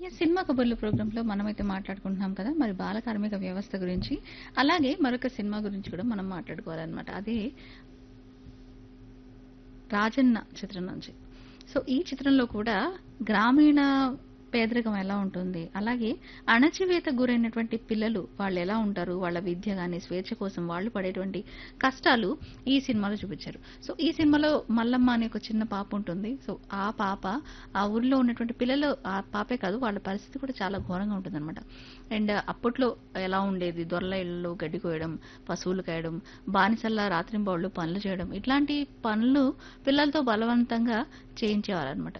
ఈ సినిమా కబుర్లు ప్రోగ్రాంలో మనమైతే మాట్లాడుకుంటున్నాం కదా మరి బాల కార్మిక వ్యవస్థ గురించి అలాగే మరొక సినిమా గురించి కూడా మనం మాట్లాడుకోవాలన్నమాట అదే రాజన్న చిత్రం నుంచి సో ఈ చిత్రంలో కూడా గ్రామీణ పేదరికం ఎలా ఉంటుంది అలాగే అణచివేత గురైనటువంటి పిల్లలు వాళ్ళు ఎలా ఉంటారు వాళ్ళ విద్య కానీ స్వేచ్ఛ కోసం వాళ్ళు పడేటువంటి కష్టాలు ఈ సినిమాలో చూపించారు సో ఈ సినిమాలో మల్లమ్మ అనే ఒక చిన్న పాప ఉంటుంది సో ఆ పాప ఆ ఊర్లో ఉన్నటువంటి పిల్లలు ఆ పాపే కాదు వాళ్ళ పరిస్థితి కూడా చాలా ఘోరంగా ఉంటుంది అనమాట అండ్ అప్పట్లో ఎలా ఉండేది దొరల ఇళ్ళు గడ్డి కోయడం పశువులు కాయడం బానిసల్లా రాత్రింబౌళ్ళు పనులు చేయడం ఇట్లాంటి పనులు పిల్లలతో బలవంతంగా చేయించేవారనమాట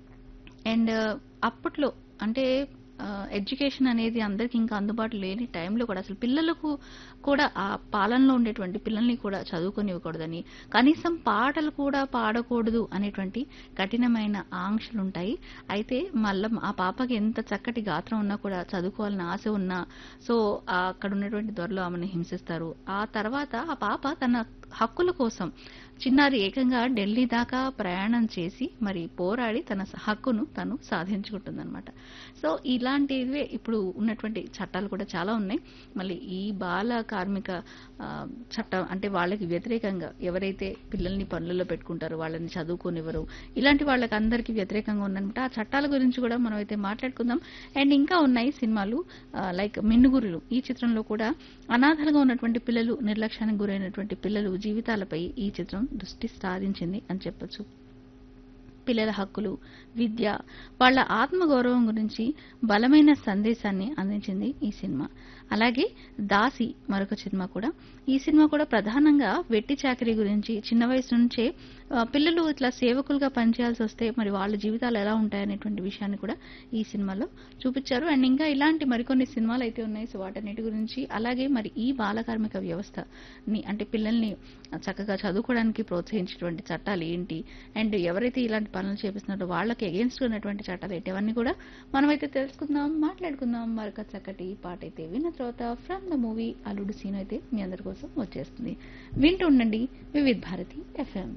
అండ్ అప్పట్లో అంటే ఎడ్యుకేషన్ అనేది అందరికి ఇంకా అందుబాటులో లేని టైంలో కూడా అసలు పిల్లలకు కూడా ఆ పాలనలో ఉండేటువంటి పిల్లల్ని కూడా చదువుకొనివ్వకూడదని కనీసం పాటలు కూడా పాడకూడదు అనేటువంటి కఠినమైన ఆంక్షలు ఉంటాయి అయితే మళ్ళీ ఆ పాపకి ఎంత చక్కటి గాత్రం ఉన్నా కూడా చదువుకోవాలని ఆశ ఉన్నా సో ఆ అక్కడ ఉన్నటువంటి దొరలు ఆమెను హింసిస్తారు ఆ తర్వాత ఆ పాప తన హక్కుల కోసం చిన్నారి ఏకంగా ఢిల్లీ దాకా ప్రయాణం చేసి మరి పోరాడి తన హక్కును తను సాధించుకుంటుందన్నమాట సో ఇలాంటివే ఇప్పుడు ఉన్నటువంటి చట్టాలు కూడా చాలా ఉన్నాయి మళ్ళీ ఈ బాల కార్మిక ఆ, చట్టం అంటే వాళ్ళకి వ్యతిరేకంగా ఎవరైతే పిల్లల్ని పనులలో పెట్టుకుంటారో వాళ్ళని చదువుకోనివ్వరు ఇలాంటి వాళ్ళకి అందరికీ వ్యతిరేకంగా ఉందన్నమాట ఆ చట్టాల గురించి కూడా మనం అయితే మాట్లాడుకుందాం అండ్ ఇంకా ఉన్నాయి సినిమాలు లైక్ మిన్నుగురులు ఈ చిత్రంలో కూడా అనాథలుగా ఉన్నటువంటి పిల్లలు నిర్లక్ష్యానికి గురైనటువంటి పిల్లలు జీవితాలపై ఈ చిత్రం దృష్టి సారించింది అని చెప్పొచ్చు పిల్లల హక్కులు విద్య వాళ్ళ ఆత్మగౌరవం గురించి బలమైన సందేశాన్ని అందించింది ఈ సినిమా అలాగే దాసి మరొక సినిమా కూడా ఈ సినిమా కూడా ప్రధానంగా వెట్టి చాకరీ గురించి చిన్న వయసు నుంచే ఆ, పిల్లలు ఇట్లా సేవకులుగా పనిచేయాల్సి వస్తే మరి వాళ్ళ జీవితాలు ఎలా ఉంటాయనేటువంటి విషయాన్ని కూడా ఈ సినిమాలో చూపించారు అండ్ ఇంకా ఇలాంటి మరికొన్ని సినిమాలు అయితే ఉన్నాయి సో వాటన్నిటి గురించి అలాగే మరి ఈ బాల కార్మిక వ్యవస్థని అంటే పిల్లల్ని చక్కగా చదువుకోవడానికి ప్రోత్సహించేటువంటి చట్టాలు ఏంటి అండ్ ఎవరైతే ఇలాంటి పనులు చేపిస్తున్నారో వాళ్ళకి అగేన్స్ట్ ఉన్నటువంటి చట్టాలు ఏంటి అవన్నీ కూడా మనమైతే తెలుసుకుందాం మాట్లాడుకుందాం మరొక చక్కటి పాట అయితే విన్న తర్వాత from the movie Alludu Seenu అయితే మీ అందరి కోసం వచ్చేస్తుంది వింటూ ఉండండి వివిధ్ భారతి ఎఫ్ఎం